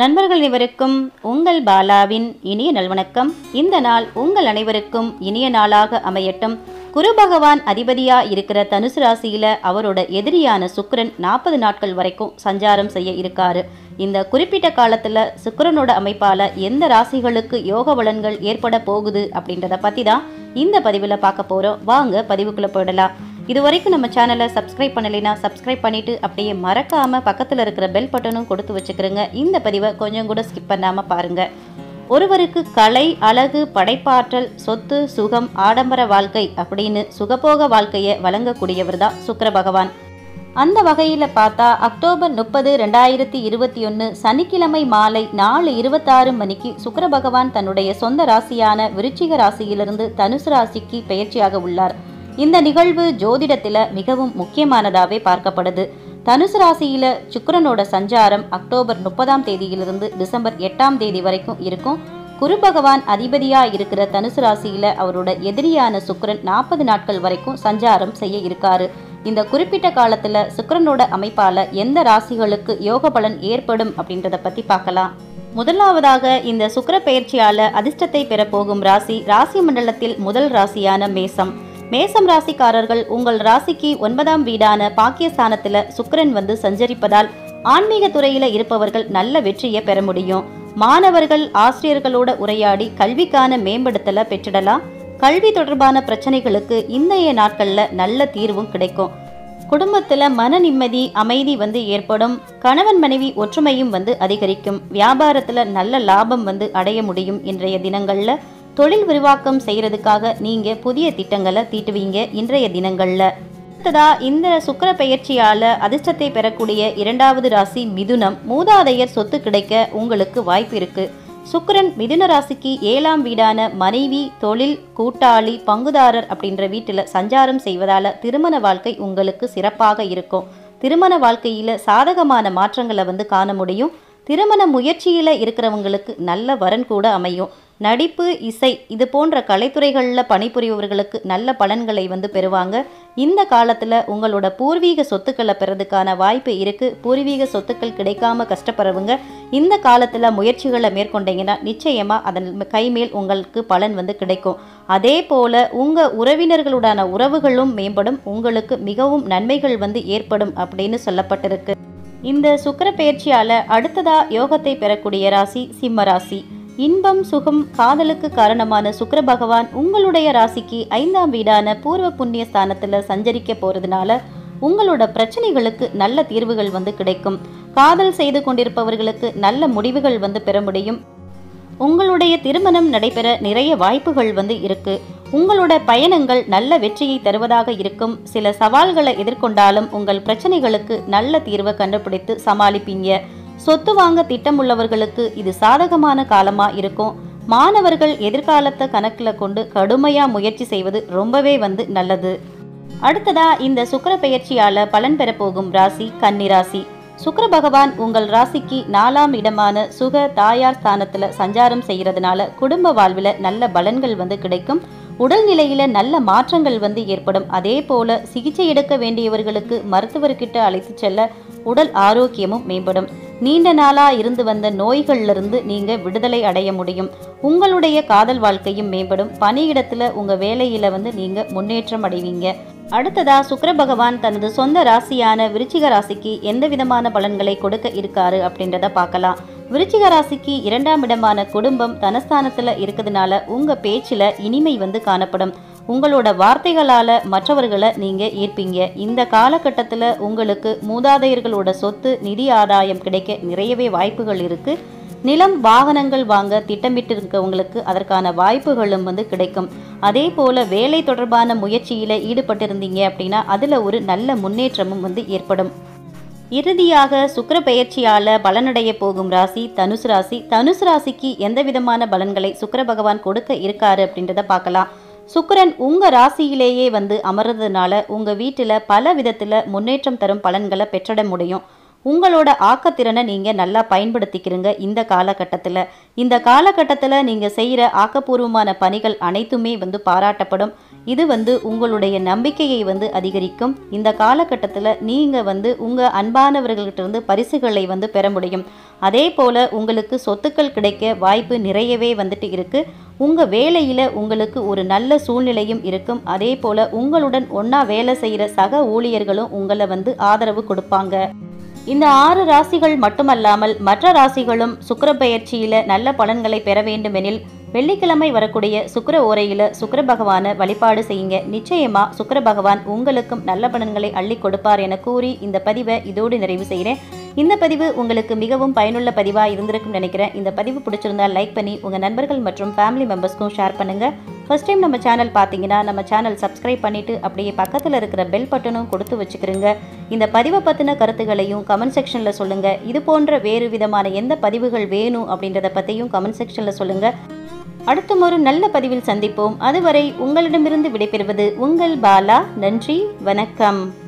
நண்பர்கள் அனைவருக்கும் உங்கள் பாலாவின் இனிய நல்வணக்கம் இந்த நாள் உங்கள் அனைவருக்கும் இனிய நாளாக அமையட்டும் குரு பகவான் அதிபதியா இருக்கிற தனுசு ராசியில அவரோட எதிரியான சுக்கிரன் நாற்பது நாட்கள் வரைக்கும் சஞ்சாரம் செய்ய இருக்காரு இந்த குறிப்பிட்ட காலத்துல சுக்கிரனோட அமைப்பால எந்த ராசிகளுக்கு யோக பலன்கள் ஏற்பட போகுது அப்படின்றத பத்தி தான் இந்த பதிவுல பார்க்க போறோம் வாங்க பதிவுக்குள்ள போயிடலாம் இது வரைக்கும் நம்ம சேனலை சப்ஸ்கிரைப் பண்ணலைன்னா சப்ஸ்கிரைப் பண்ணிட்டு அப்படியே மறக்காம பக்கத்தில் இருக்கிற பெல் பட்டனும் கொடுத்து வச்சுக்கிறோங்க இந்த பதிவை கொஞ்சம் கூட ஸ்கிப் பண்ணாம பாருங்க ஒருவருக்கு கலை அழகு படைப்பாற்றல் சொத்து சுகம் ஆடம்பர வாழ்க்கை அப்படின்னு சுகபோக வாழ்க்கையை வழங்கக்கூடியவர் தான் சுக்கிர பகவான் அந்த வகையில் பார்த்தா அக்டோபர் முப்பது ரெண்டாயிரத்தி இருபத்தி ஒன்று சனிக்கிழமை மாலை நாலு இருபத்தாறு மணிக்கு சுக்கிர பகவான் தன்னுடைய சொந்த ராசியான விருச்சிக ராசியிலிருந்து தனுசு ராசிக்கு பெயர்ச்சியாக உள்ளார் இந்த நிகழ்வு ஜோதிடத்தில் மிகவும் முக்கியமானதாகவே பார்க்கப்படுது தனுசு ராசியில சுக்கிரனோட சஞ்சாரம் அக்டோபர் முப்பதாம் தேதியிலிருந்து டிசம்பர் எட்டாம் தேதி வரைக்கும் இருக்கும் குரு பகவான் அதிபதியா இருக்கிற தனுசு ராசியில அவரோட எதிரியான சுக்கிரன் நாற்பது நாட்கள் வரைக்கும் சஞ்சாரம் செய்ய இருக்காரு இந்த குறிப்பிட்ட காலத்துல சுக்கிரனோட அமைப்பால எந்த ராசிகளுக்கு யோக பலன் ஏற்படும் அப்படின்றத பத்தி பார்க்கலாம் முதலாவதாக இந்த சுக்கிர பெயர்ச்சியால அதிர்ஷ்டத்தை பெற போகும் ராசி ராசி மண்டலத்தில் முதல் ராசியான மேசம் மேசம் ராசிக்காரர்கள் உங்கள் ராசிக்கு ஒன்பதாம் வீடான பாக்கியஸ்தானத்துல சுக்கிரன் வந்து சஞ்சரிப்பதால் ஆன்மீக துறையில இருப்பவர்கள் நல்ல வெற்றியை பெற முடியும் மாணவர்கள் ஆசிரியர்களோட உரையாடி கல்விக்கான மேம்படுத்தலை பெற்றிடலாம் கல்வி தொடர்பான பிரச்சனைகளுக்கு இன்றைய நாட்கள்ல நல்ல தீர்வும் கிடைக்கும் குடும்பத்துல மன நிம்மதி அமைதி வந்து ஏற்படும் கணவன் மனைவி ஒற்றுமையும் வந்து அதிகரிக்கும் வியாபாரத்துல நல்ல லாபம் வந்து அடைய முடியும் இன்றைய தினங்கள்ல தொழில் விரிவாக்கம் செய்யறதுக்காக நீங்க புதிய திட்டங்களை தீட்டுவீங்க இன்றைய தினங்கள்ல அடுத்ததா இந்த சுக்கிர பெயர்ச்சியால அதிர்ஷ்டத்தை பெறக்கூடிய இரண்டாவது ராசி மிதுனம் மூதாதையர் சொத்து கிடைக்க உங்களுக்கு வாய்ப்பு இருக்கு சுக்கிரன் மிதுன ராசிக்கு ஏழாம் வீடான மனைவி தொழில் கூட்டாளி பங்குதாரர் அப்படின்ற வீட்டில் சஞ்சாரம் செய்வதால திருமண வாழ்க்கை உங்களுக்கு சிறப்பாக இருக்கும் திருமண வாழ்க்கையில சாதகமான மாற்றங்களை வந்து காண முடியும் திருமண முயற்சியில இருக்கிறவங்களுக்கு நல்ல வரன் கூட அமையும் நடிப்பு இசை இது போன்ற கலைத்துறைகளில் பணிபுரிபவர்களுக்கு நல்ல பலன்களை வந்து பெறுவாங்க இந்த காலத்தில் உங்களோட பூர்வீக சொத்துக்களை பெறதுக்கான வாய்ப்பு இருக்குது பூர்வீக சொத்துக்கள் கிடைக்காம கஷ்டப்படுறவங்க இந்த காலத்தில் முயற்சிகளை மேற்கொண்டீங்கன்னா நிச்சயமாக அதன் கைமேல் உங்களுக்கு பலன் வந்து கிடைக்கும் அதே போல் உங்கள் உறவினர்களுடான உறவுகளும் மேம்படும் உங்களுக்கு மிகவும் நன்மைகள் வந்து ஏற்படும் அப்படின்னு சொல்லப்பட்டிருக்கு இந்த சுக்கர பெயர்ச்சியால் அடுத்ததா யோகத்தை பெறக்கூடிய ராசி சிம்ம ராசி இன்பம் சுகம் காதலுக்கு காரணமான சுக்கிர பகவான் உங்களுடைய ராசிக்கு ஐந்தாம் வீடான பூர்வ புண்ணிய ஸ்தானத்தில் சஞ்சரிக்க போகிறதுனால உங்களோட பிரச்சனைகளுக்கு நல்ல தீர்வுகள் வந்து கிடைக்கும் காதல் செய்து கொண்டிருப்பவர்களுக்கு நல்ல முடிவுகள் வந்து பெற முடியும் உங்களுடைய திருமணம் நடைபெற நிறைய வாய்ப்புகள் வந்து இருக்கு உங்களோட பயணங்கள் நல்ல வெற்றியை தருவதாக இருக்கும் சில சவால்களை எதிர்கொண்டாலும் உங்கள் பிரச்சனைகளுக்கு நல்ல தீர்வை கண்டுபிடித்து சமாளிப்பீங்க சொத்து வாங்க திட்டமுள்ளவர்களுக்கு இது சாதகமான காலமா இருக்கும் மாணவர்கள் எதிர்காலத்தை கணக்கில் கொண்டு கடுமையா முயற்சி செய்வது ரொம்பவே வந்து நல்லது அடுத்ததா இந்த சுக்கர பெயர்ச்சியால பலன் பெற போகும் ராசி கன்னி ராசி சுக்கர பகவான் உங்கள் ராசிக்கு நாலாம் இடமான சுக தாயார் ஸ்தானத்துல சஞ்சாரம் செய்யறதுனால குடும்ப வாழ்வில் நல்ல பலன்கள் வந்து கிடைக்கும் உடல்நிலையில நல்ல மாற்றங்கள் வந்து ஏற்படும் அதே போல சிகிச்சை எடுக்க வேண்டியவர்களுக்கு மருத்துவர்கிட்ட அழைத்து செல்ல உடல் ஆரோக்கியமும் மேம்படும் நீண்ட நாளா இருந்து வந்த நோய்கள்ல இருந்து நீங்க விடுதலை அடைய முடியும் உங்களுடைய காதல் வாழ்க்கையும் மேம்படும் பணியிடத்துல உங்க வேலையில வந்து நீங்க முன்னேற்றம் அடைவீங்க அடுத்ததா சுக்கிர பகவான் தனது சொந்த ராசியான விருச்சிக ராசிக்கு எந்த விதமான பலன்களை கொடுக்க இருக்காரு அப்படின்றத பார்க்கலாம் விருச்சிக ராசிக்கு இரண்டாம் இடமான குடும்பம் தனஸ்தானத்துல இருக்கிறதுனால உங்க பேச்சுல இனிமை வந்து காணப்படும் உங்களோட வார்த்தைகளால மற்றவர்களை நீங்க ஈர்ப்பீங்க இந்த காலகட்டத்தில் உங்களுக்கு மூதாதையர்களோட சொத்து நிதி ஆதாயம் கிடைக்க நிறையவே வாய்ப்புகள் இருக்கு நிலம் வாகனங்கள் வாங்க திட்டமிட்டு இருக்கவங்களுக்கு அதற்கான வாய்ப்புகளும் வந்து கிடைக்கும் அதே போல வேலை தொடர்பான முயற்சியில ஈடுபட்டிருந்தீங்க அப்படின்னா அதுல ஒரு நல்ல முன்னேற்றமும் வந்து ஏற்படும் இறுதியாக சுக்கிர பெயர்ச்சியால பலனடைய போகும் ராசி தனுசு ராசி தனுசு ராசிக்கு எந்த விதமான பலன்களை சுக்கிர பகவான் கொடுக்க இருக்காரு அப்படின்றத பார்க்கலாம் சுக்கிரன் உங்க ராசியிலேயே வந்து அமர்றதுனால உங்க வீட்டுல பல விதத்துல முன்னேற்றம் தரும் பலன்களை பெற்றிட முடியும் உங்களோட ஆக்கத்திறனை நீங்கள் நல்லா பயன்படுத்திக்கிறீங்க இந்த காலகட்டத்தில் இந்த காலகட்டத்தில் நீங்கள் செய்கிற ஆக்கப்பூர்வமான பணிகள் அனைத்துமே வந்து பாராட்டப்படும் இது வந்து உங்களுடைய நம்பிக்கையை வந்து அதிகரிக்கும் இந்த காலகட்டத்தில் நீங்கள் வந்து உங்கள் அன்பானவர்கள்கிட்ட இருந்து பரிசுகளை வந்து பெற முடியும் அதே போல் உங்களுக்கு சொத்துக்கள் கிடைக்க வாய்ப்பு நிறையவே வந்துட்டு இருக்குது உங்கள் வேலையில் உங்களுக்கு ஒரு நல்ல சூழ்நிலையும் இருக்கும் அதே போல் உங்களுடன் ஒன்றா வேலை செய்கிற சக ஊழியர்களும் உங்களை வந்து ஆதரவு கொடுப்பாங்க இந்த ஆறு ராசிகள் மட்டுமல்லாமல் மற்ற ராசிகளும் சுக்கிர பெயர்ச்சியில நல்ல பலன்களை பெற வேண்டுமெனில் வெள்ளிக்கிழமை வரக்கூடிய சுக்கிர ஓரையில சுக்கிர பகவானை வழிபாடு செய்யுங்க நிச்சயமா சுக்கிர பகவான் உங்களுக்கும் நல்ல பலன்களை அள்ளி கொடுப்பார் என கூறி இந்த பதிவை இதோடு நிறைவு செய்கிறேன் இந்த பதிவு உங்களுக்கு மிகவும் பயனுள்ள பதிவா இருந்திருக்கும் நினைக்கிறேன் இந்த பதிவு பிடிச்சிருந்தா லைக் பண்ணி உங்க நண்பர்கள் மற்றும் ஃபேமிலி மெம்பர்ஸ்க்கும் ஷேர் பண்ணுங்க ஃபர்ஸ்ட் டைம் நம்ம சேனல் பார்த்தீங்கன்னா நம்ம சேனல் சப்ஸ்கிரைப் பண்ணிட்டு அப்படியே பக்கத்தில் இருக்கிற பெல் பட்டனும் கொடுத்து வச்சுக்கிறோங்க இந்த பதிவை பற்றின கருத்துகளையும் கமெண்ட் செக்ஷனில் சொல்லுங்க இது போன்ற வேறு விதமான எந்த பதிவுகள் வேணும் அப்படின்றத பற்றியும் கமெண்ட் செக்ஷனில் சொல்லுங்க அடுத்தும் ஒரு நல்ல பதிவில் சந்திப்போம் அதுவரை உங்களிடமிருந்து விடைபெறுவது உங்கள் பாலா நன்றி வணக்கம்